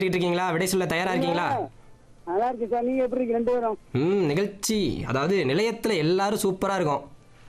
கேட்டுட்டு இருக்கீங்களா விடை சொல்ல தயாரா இருக்கீங்களா நல்லா இருக்கு சார் நீங்க எப்படி இருக்கு ரெண்டு பேரும் ம் நிகழ்ச்சி அதாவது நிலையத்துல எல்லாரும் சூப்பரா இருக்கும்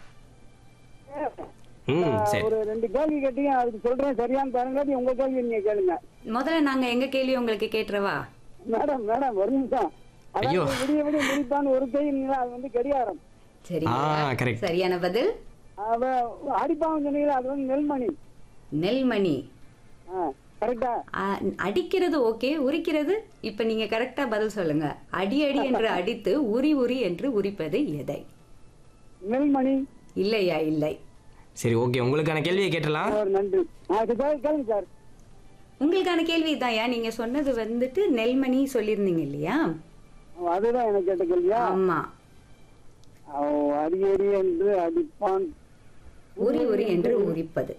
ம் சரி ஒரு ரெண்டு கேள்வி கேட்டீங்க அதுக்கு சொல்றேன் சரியான பாருங்க உங்க கேள்வி நீங்க கேளுங்க முதல்ல நாங்க எங்க கேள்வி உங்களுக்கு கேட்டுறவா மேடம் மேடம் ஒரு நிமிஷம் ஐயோ. அதாவது விடிய விடிய முடிப்பான்னு ஒரு கேள்வி அது வந்து கடிகாரம் சரி ஆ கரெக்ட் சரியான பதில் அவ அடிப்பாவும் சொன்னீங்களா அது வந்து நெல்மணி நெல்மணி கரெக்டா ஆ, அடிக்கிறது ஓகே உரிக்கிறது இப்ப நீங்க கரெக்டா பதில் சொல்லுங்க அடி அடி என்று அடித்து உரி உரி என்று உரிப்பது எதை நெல்மணி இல்லையா இல்லை சரி ஓகே உங்களுக்கான கேள்வியை கேட்டலாம் ஒரு நன்றி ஆ, இது கேளு- கேளுங்க சார் உங்களுக்கான கேள்வி தான்யா நீங்க சொன்னது வந்துட்டு நெல்மணி சொல்லியிருந்தீங்க இல்லையா ஓ, அதுதான் எனக்கு கேட்ட கேள்வியா ஆமா அவ அடி அடி என்று அடிப்பான் உரி உரி என்று உரிப்பது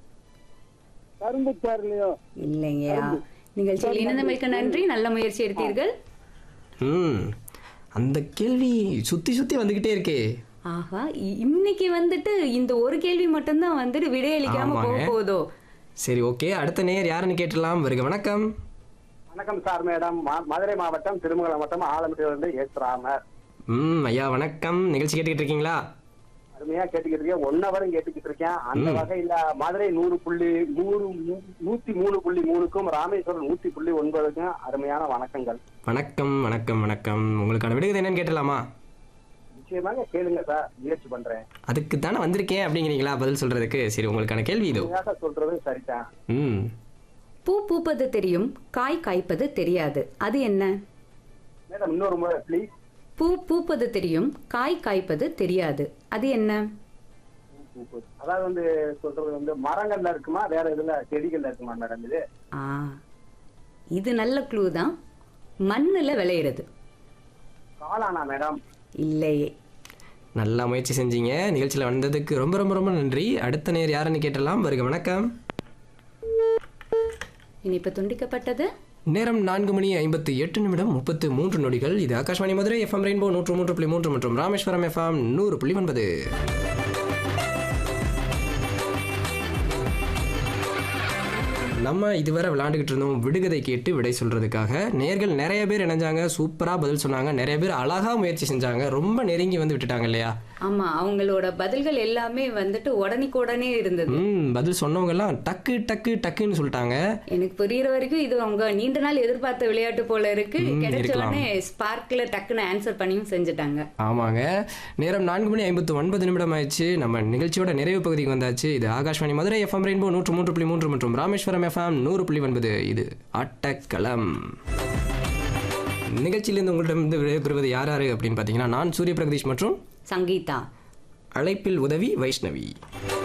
கரும்பு சார்லையோ இல்லைங்கய்யா நிகழ்ச்சியில் இணைந்தமைக்கு நன்றி நல்ல முயற்சி எடுத்தீர்கள் ம் அந்த கேள்வி சுத்தி சுத்தி வந்துகிட்டே இருக்கே ஆஹா இ- இன்னைக்கு வந்துட்டு இந்த ஒரு கேள்வி மட்டும்தான் வந்துட்டு விடையளிக்காம போக ஆமாங்க. போதோ சரி ஓகே அடுத்த நேர் யாருன்னு கேட்டலாம் வருக வணக்கம் வணக்கம் சார் மேடம் மதுரை மாவட்டம் திருமங்கலம் மாவட்டம் ஆலம்பட்டியிலிருந்து எஸ் ராமர் ம் ஐயா வணக்கம் நிகழ்ச்சி கேட்டுக்கிட்டு இருக்கீங்களா அருமையா கேட்டுக்கிட்டு இருக்கேன் ஒன் ஹவரும் கேட்டுக்கிட்டு இருக்கேன் அந்த வகையில மதுரை நூறு புள்ளி நூறு மூ- நூத்தி மூணு புள்ளி மூணுக்கும் ராமேஸ்வரம் நூத்தி புள்ளி ஒன்பதுக்கும் அருமையான வணக்கங்கள் வணக்கம் வணக்கம் வணக்கம் உங்களுக்கான விடுகதை என்னன்னு கேட்டலாமா நிச்சயமாக கேளுங்க சார் முயற்சி பண்றேன் அதுக்கு தானே வந்திருக்கேன் அப்படிங்கிறீங்களா பதில் சொல்றதுக்கு சரி உங்களுக்கான கேள்வி இதோ உண்மையாக சொல்றது சரிதான் ம் பூ பூப்பது தெரியும் காய் காய்ப்பது தெரியாது அது என்ன மேடம் இன்னொரு முறை ப்ளீஸ் பூ பூப்பது தெரியும் காய் காய்ப்பது தெரியாது அது என்ன அதாவது வந்து சொல்றது வந்து மரங்கள்ல இருக்குமா வேற இதுல செடிகள்ல இருக்குமா மேடம் இது ஆ இது நல்ல க்ளூ தான் மண்ணில் விளையிறது காளானா மேடம் இல்லையே நல்லா முயற்சி செஞ்சீங்க நிகழ்ச்சியில் வந்ததுக்கு ரொம்ப ரொம்ப ரொம்ப நன்றி அடுத்த நேர் யாருன்னு கேட்டலாம் வருக வணக்கம் இனிப்பு துண்டிக்கப்பட்டது நேரம் நான்கு மணி ஐம்பத்தி எட்டு நிமிடம் முப்பத்து மூன்று நொடிகள் இது ஆகாஷ்வாணி மதுரை எஃப்எம் ரெயின்போ நூற்று மூன்று புள்ளி மூன்று மற்றும் ராமேஸ்வரம் எஃப்எம் நூறு புள்ளி ஒன்பது நம்ம இதுவரை விளையாண்டுக்கிட்டு இருந்தோம் விடுகதை கேட்டு விடை சொல்றதுக்காக நேர்கள் நிறைய பேர் இணைஞ்சாங்க சூப்பரா பதில் சொன்னாங்க நிறைய பேர் அழகா முயற்சி செஞ்சாங்க ரொம்ப நெருங்கி வந்து விட்டுட்டாங்க இல்லையா ஆமா அவங்களோட பதில்கள் எல்லாமே வந்துட்டு உடனே இருந்தது ம் பதில் சொன்னவங்க எல்லாம் டக்கு டக்கு டக்குன்னு சொல்லிட்டாங்க எனக்கு புரியுற வரைக்கும் இது அவங்க நீண்ட நாள் எதிர்பார்த்த விளையாட்டு போல இருக்கு ம், கிடைச்ச இருக்கலாம். உடனே ஸ்பார்க்ல டக்குன்னு ஆன்சர் பண்ணியும் செஞ்சுட்டாங்க ஆமாங்க நேரம் நான்கு மணி ஐம்பத்து ஒன்பது நிமிடம் ஆயிடுச்சு நம்ம நிகழ்ச்சியோட நிறைவு பகுதிக்கு வந்தாச்சு இது ஆகாஷ்வாணி மதுரை எஃப்எம் ரெயின்போ நூற்று மூன்று புள்ளி மூன்று மற்றும் ராமேஸ்வரம் எஃப்எம் நூறு புள்ளி ஒன்பது இது ஆட்டக்களம் நிகழ்ச்சியிலிருந்து உங்களிடம் விடைபெறுவது யார் யாரு அப்படின்னு பார்த்தீங்கன்னா நான் சூரிய பிரகதீஷ் மற்றும் சங்கீதா அழைப்பில் உதவி வைஷ்ணவி